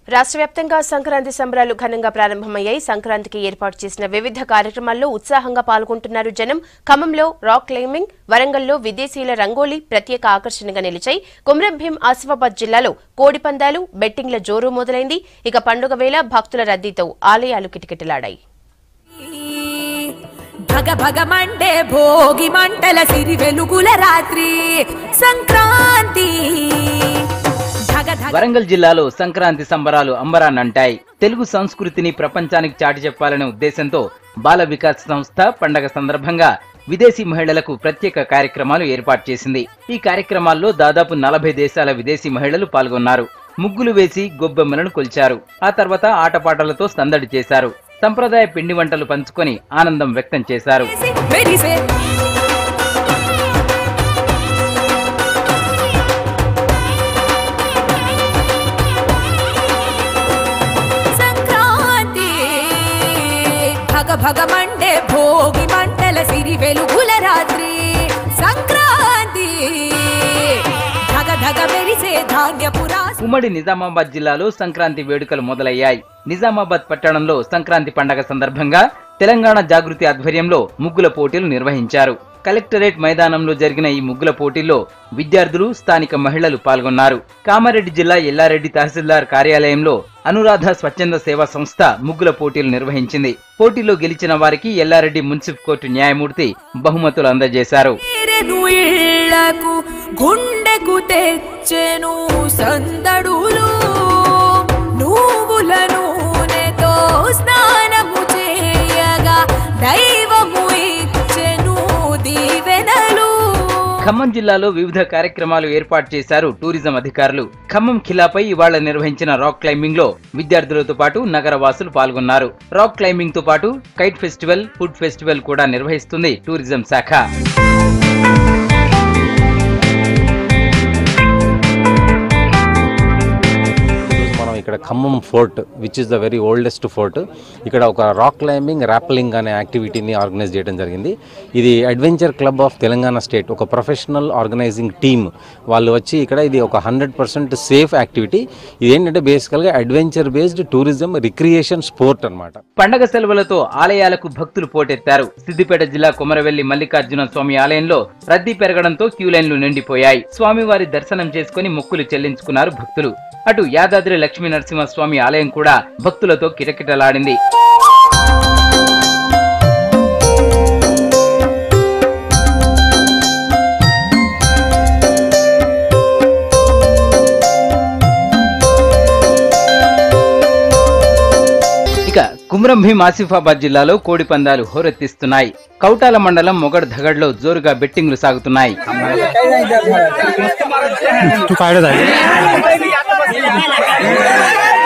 రాష్ట్ర వ్యాప్తంగా సంక్రాంతి సంబరాలు ఘనంగా ప్రారంభమయ్యాయి సంక్రాంతికి ఏర్పాటు చేసిన వివిధ కార్యక్రమాల్లో ఉత్సాహంగా పాల్గొంటున్నారు జనం ఖమ్మంలో రాక్ క్లైంబింగ్ వరంగల్లో విదేశీయుల రంగోలీ ప్రత్యేక ఆకర్షణగా నిలిచాయి కుమ్రంభీం ఆసిఫాబాద్ జిల్లాలో కోడి పందాలు బెట్టింగ్ల జోరు మొదలైంది ఇక పండుగ వేళ భక్తుల రద్దీతో ఆలయాలు కిటకిటలాడాయి భగ భగ మండే భోగి మంటల సిరి వెలుగుల రాత్రి సంక్రాంతి ధగ ధగ వరంగల్ జిల్లాలో సంక్రాంతి సంబరాలు అంబరాన్నంటాయి తెలుగు సంస్కృతిని ప్రపంచానికి చాటి చెప్పాలనే ఉద్దేశంతో బాల వికాస్ సంస్థ పండగ సందర్భంగా విదేశీ మహిళలకు ప్రత్యేక కార్యక్రమాలు ఏర్పాటు చేసింది ఈ కార్యక్రమాల్లో దాదాపు నలభై దేశాల విదేశీ మహిళలు పాల్గొన్నారు ముగ్గులు వేసి గొబ్బెమ్మలను కొల్చారు ఆ తర్వాత ఆటపాటలతో సందడి చేశారు సంప్రదాయ పిండి వంటలు పంచుకొని ఆనందం వ్యక్తం చేశారు మెరిసే సంక్రాంతి భగ భగ మండే భోగి మంటల సిరి వెలుగుల రాత్రి సంక్రాంతి ధగ ధగ మెరిసే ధాన్యపురా ఉమ్మడి నిజామాబాద్ జిల్లాలో సంక్రాంతి వేడుకలు మొదలయ్యాయి నిజామాబాద్ పట్టణంలో సంక్రాంతి పండగ సందర్భంగా తెలంగాణ జాగృతి ఆధ్వర్యంలో ముగ్గుల పోటీలు నిర్వహించారు కలెక్టరేట్ మైదానంలో జరిగిన ఈ ముగ్గుల పోటీల్లో విద్యార్థులు స్థానిక మహిళలు పాల్గొన్నారు కామారెడ్డి జిల్లా ఎల్లారెడ్డి తహసీల్దార్ కార్యాలయంలో అనురాధ స్వచ్ఛంద సేవా సంస్థ ముగ్గుల పోటీలు నిర్వహించింది పోటీలో గెలిచిన వారికి ఎల్లారెడ్డి మున్సిపల్ కోర్టు న్యాయమూర్తి బహుమతులు అందజేశారు తీరెను ఇళ్లకు గుండెకు తెచ్చెను సందడులు నువ్వుల నూనెతో స్నానము చేయగా దైవము ఇచ్చెను దీవెనలు ఖమ్మం జిల్లాలో వివిధ కార్యక్రమాలు ఏర్పాటు చేశారు టూరిజం అధికారులు ఖమ్మం ఖిలాపై ఇవాళ నిర్వహించిన రాక్ క్లైంబింగ్ లో విద్యార్థులతో పాటు నగర వాసులు పాల్గొన్నారు రాక్ క్లైంబింగ్ తో పాటు కైట్ ఫెస్టివల్ ఫుడ్ ఫెస్టివల్ కూడా నిర్వహిస్తుంది టూరిజం శాఖ ఈరోజు మనం ఇక్కడ Khammam fort which is the very oldest fort ఇక్కడ ఒక రాక్ క్లైంబింగ్ ర్యాప్లింగ్ అనే యాక్టివిటీని ఆర్గనైజ్ చేయడం జరిగింది ఇది adventure club of Telangana state ఒక ప్రొఫెషనల్ ఆర్గనైజింగ్ టీమ్ వాళ్ళు వచ్చి ఇక్కడ ఇది ఒక హండ్రెడ్ పర్సెంట్ సేఫ్ యాక్టివిటీ ఇది ఏంటంటే బేసికల్గా adventure based tourism recreation sport అన్నమాట పండగ సెలవులతో ఆలయాలకు భక్తులు పోటెత్తారు సిద్దిపేట జిల్లా కొమరవెల్లి మల్లికార్జున స్వామి ఆలయంలో రద్దీ పెరగడంతో క్యూ లైన్లు నిండిపోయాయి స్వామివారి దర్శనం చేసుకుని మొక్కులు చెల్లించుకున్నారు భక్తులు అటు యాదాద్రి లక్ష్మీ నరసింహస్వామి ఆలయం కూడా భక్తులతో కిటకిటలాడింది ఇక కుమ్రం భీం ఆసిఫాబాద్ జిల్లాలో కోడి పందాలు హోరెత్తిస్తున్నాయి కౌటాల మండలం మొగడ్ ధగడ్లో జోరుగా బెట్టింగ్లు సాగుతున్నాయి तू काढत आहे